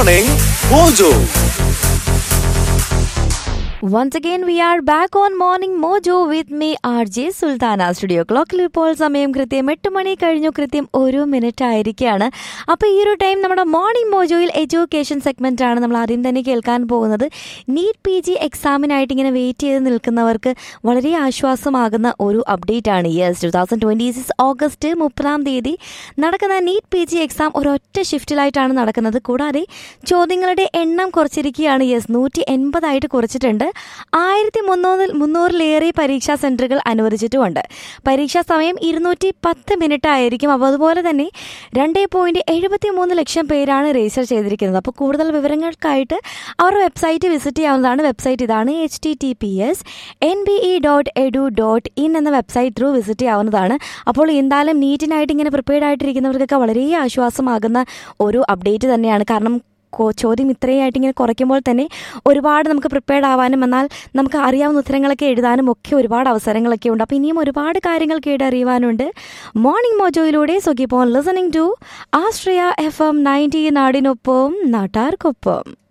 Morning Mojo. Once again, we are back on Morning Mojo with me, RJ Sultana studio ക്ലോക്കിൽ ഇപ്പോൾ സമയം കൃത്യം എട്ട് മണി കഴിഞ്ഞു കൃത്യം ഒരു മിനിറ്റ് ആയിരിക്കുകയാണ് അപ്പോൾ ഈ ഒരു ടൈം നമ്മുടെ മോർണിംഗ് മോജോയിൽ എഡ്യൂക്കേഷൻ സെഗ്മെന്റ് ആണ് നമ്മൾ ആദ്യം തന്നെ കേൾക്കാൻ പോകുന്നത് നീറ്റ് പി ജി എക്സാമിനായിട്ട് ഇങ്ങനെ വെയിറ്റ് ചെയ്ത് നിൽക്കുന്നവർക്ക് വളരെ ആശ്വാസമാകുന്ന ഒരു അപ്ഡേറ്റ് ആണ് yes two thousand twenty six August മുപ്പതാം തീയതി നടക്കുന്ന നീറ്റ് പി ജി എക്സാം ഒരൊറ്റ ഷിഫ്റ്റിലായിട്ടാണ് നടക്കുന്നത് കൂടാതെ ചോദ്യങ്ങളുടെ എണ്ണം കുറച്ചിരിക്കുകയാണ് യെസ് നൂറ്റി എൺപതായിട്ട് കുറച്ചിട്ടുണ്ട് ആയിരത്തി മുന്നൂറിൽ മുന്നൂറിലേറെ പരീക്ഷാ സെന്ററുകൾ അനുവദിച്ചിട്ടുമുണ്ട് പരീക്ഷാ സമയം ഇരുന്നൂറ്റി പത്ത് മിനിറ്റ് ആയിരിക്കും അപ്പോൾ അതുപോലെ തന്നെ രണ്ട് പോയിന്റ് എഴുപത്തി മൂന്ന് ലക്ഷം പേരാണ് രജിസ്റ്റർ ചെയ്തിരിക്കുന്നത് അപ്പോൾ കൂടുതൽ വിവരങ്ങൾക്കായിട്ട് അവരുടെ വെബ്സൈറ്റ് വിസിറ്റ് ചെയ്യാവുന്നതാണ് വെബ്സൈറ്റ് ഇതാണ് H T T P S N B E dot edu dot in എന്ന വെബ്സൈറ്റ് ത്രൂ വിസിറ്റ് ചെയ്യാവുന്നതാണ് അപ്പോൾ എന്തായാലും നീറ്റിനായിട്ട് ഇങ്ങനെ പ്രിപ്പയർഡ് ആയിട്ടിരിക്കുന്നവർക്കൊക്കെ വളരെ ആശ്വാസമാകുന്ന ഒരു അപ്ഡേറ്റ് തന്നെയാണ് കാരണം കോ- ചോദ്യം ഇത്രയായിട്ട് ഇങ്ങനെ കുറയ്ക്കുമ്പോൾ തന്നെ ഒരുപാട് നമുക്ക് പ്രിപ്പയർഡ് ആവാനും എന്നാൽ നമുക്ക് അറിയാവുന്ന ഉത്തരങ്ങളൊക്കെ എഴുതാനും ഒക്കെ ഒരുപാട് അവസരങ്ങളൊക്കെ ഉണ്ട് അപ്പോൾ ഇനിയും ഒരുപാട് കാര്യങ്ങൾ കേട്ടറിയുവാനുണ്ട് മോർണിംഗ് മോജോയിലൂടെ so keep on listening to Ashraya F M ninety നാടിനൊപ്പം നാട്ടാർക്കൊപ്പം